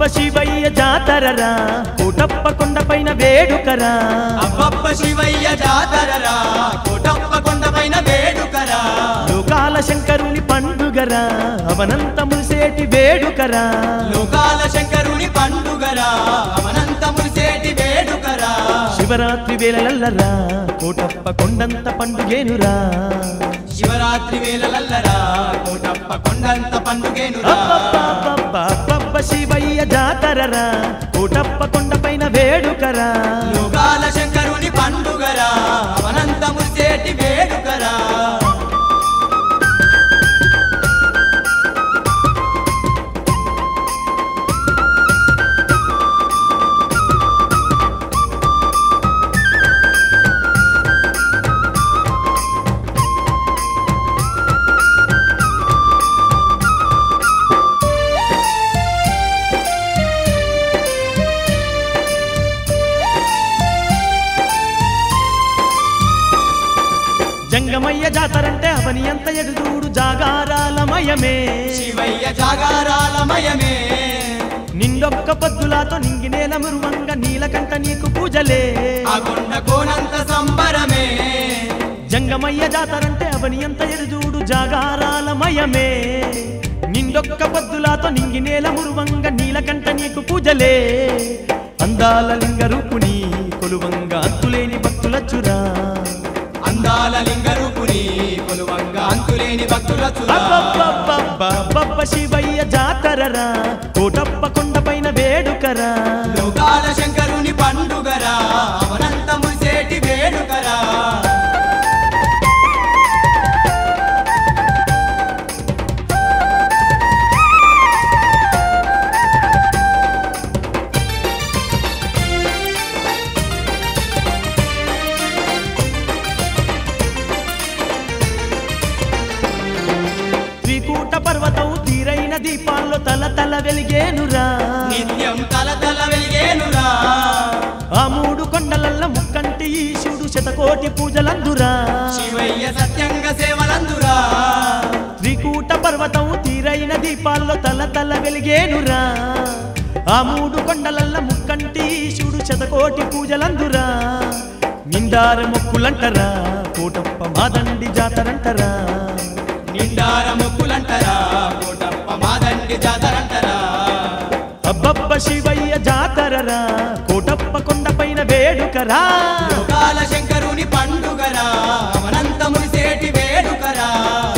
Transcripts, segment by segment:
శివయ్య జాతరరా కోటప్ప కొండపైన వేడుకరా అబ్బబ్బ శివయ్య జాతరరా కోటప్ప కొండపైన వేడుకరా లోకాల శంకరుని పండుగరా అవనంత మురిసేటి వేడుకరా లోకాల శంకరుని పండుగరా అవనంత మురిసేటి వేడుకరా శివరాత్రి వేళలల్లరా కోటప్ప కొండంత పండుగేనురా శివరాత్రి వేళలల్లరా కోటప్ప కొండంత పండుగేనురా అబ్బబ్బబ్బబ్బబ్బ శివయ్య జాతరరా కోటప్ప కొండపైన వేడుకరా లోకాల శంకరుని పండుగరా అవనంత మురిసేటి వేడుకరా జంగమయ్య జాతరంటే అవని అంత ఎదురుడు జాగారాలమయమే శివయ్య జాగారాలమయమే నిండొక్క పొద్దులాతో నింగి నేల మురువంగ నీలకంట నీకు పూజలే ఆ కొండ కోనంత సంబరమే జంగమయ్య జాతరంటే అవని అంత ఎదురుడు జాగారాలమయమే నిండొక్క పొద్దులాతో నింగి నేల మురువంగ నీలకంట నీకు పూజలే అందాల లింగ రూపుని కొలువంగ అంతులేని భక్తులచ్చురా అందాల లింగ రూపుని కొలువంగా అంతులేని భక్తుల చురా అబ్బబ్బబ్బబ్బబ్బ శివయ్య జాతరరా కోటప్ప కొండపైన వేడుకరా లోకాల శంకరుని పండుగరా అవనంత మురిసేటి వేడుకరా త్రికూట పర్వతం తీరైన దీపాల్లో తల తల వెలిగేనురా నిత్యం తల తల వెలిగేనురా ఆ మూడు కొండలల్ల ముక్కంటి ఈశుడు శతకోటి పూజలందురా శివయ్య సత్యంగ సేవలందురా త్రికూట పర్వతం తీరైన దీపాల్లో తల తల వెలిగేనురా ఆ మూడు కొండలల్ల ముక్కంటి ఈశుడు శతకోటి పూజలందురా నిండార మొక్కులంటరా కోటప్ప మాదండి జాతరంటరా నిండార మొక్కులంటరా కోటప్ప మాదండి జాతరంటరా అబ్బబ్బ శివయ్య జాతరరా కోటప్ప కొండపైన వేడుకరా లోకాల శంకరుని పండుగరా అవనంత మురిసేటి వేడుకరా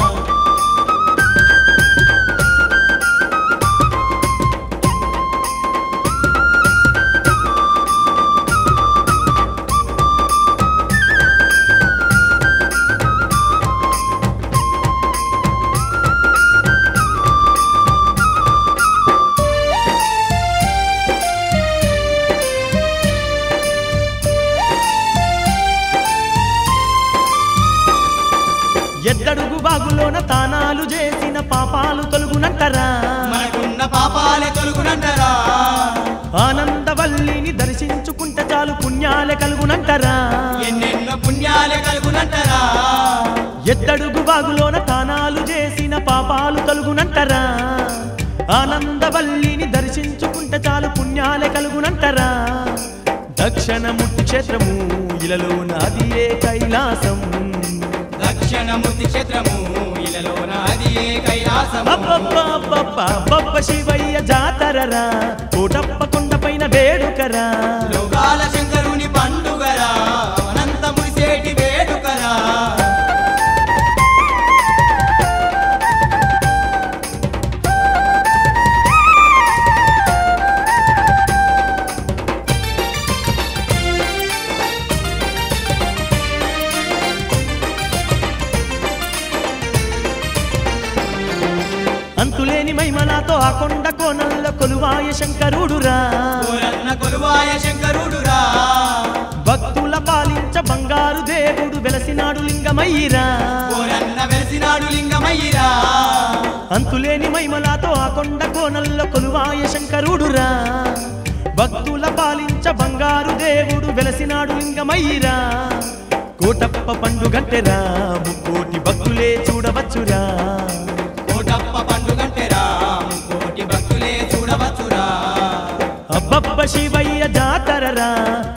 ఎద్దడుగు బాగులోన తానాలు చేసిన పాపాలు తొలుగునంటరా మనకున్న పాపాలే తొలుగునంటరా ఆనందవల్లిని దర్శించుకుంటే చాలు పుణ్యాలే కలుగునంటరా ఎన్నెన్నో పుణ్యాలే కలుగునంటరా ఎద్దడుగు బాగులోన తానాలు చేసిన పాపాలు తొలుగునంటరా ఆనందవల్లిని దర్శించుకుంటే చాలు పుణ్యాలే కలుగునంటరా దక్షిణముట్టి క్షేత్రము ఇలలో నాదియే కైలాసం దక్షిణమూర్తి క్షేత్రము ఇలలోన అది ఏ కైలాసము అబ్బబ్బబ్బబ్బబ్బ శివయ్య జాతరరా కోటప్ప కొండపైన వేడుకరా లోకాల శంకరుని పండుగరా అనంత మురిసేటి వేడుకరా అంతులేని మైమనాతో ఆ కొండ కోనల్ల కొలువాయ శంకరుడురా కోరన్న కొలువాయ శంకరుడురా భక్తుల పాలించ బంగారు దేవుడు వెలసినాడు లింగమయ్యిరా కోరన్న వెలిసినాడు లింగమయ్యిరా అంతులేని మైమలాతో ఆ కొండ కోనల్ల కొలువాయ శంకరుడురా భక్తుల పాలించ బంగారు దేవుడు వెలసినాడు లింగమయ్యిరా కోటప్ప పండుగంటెరా ముక్కోటి భక్తులే చూడవచ్చురా కోటప్ప పండుగంటెరా కోటి భక్తులే చూడవచ్చురా అబ్బబ్బ శివయ్య జాతరరా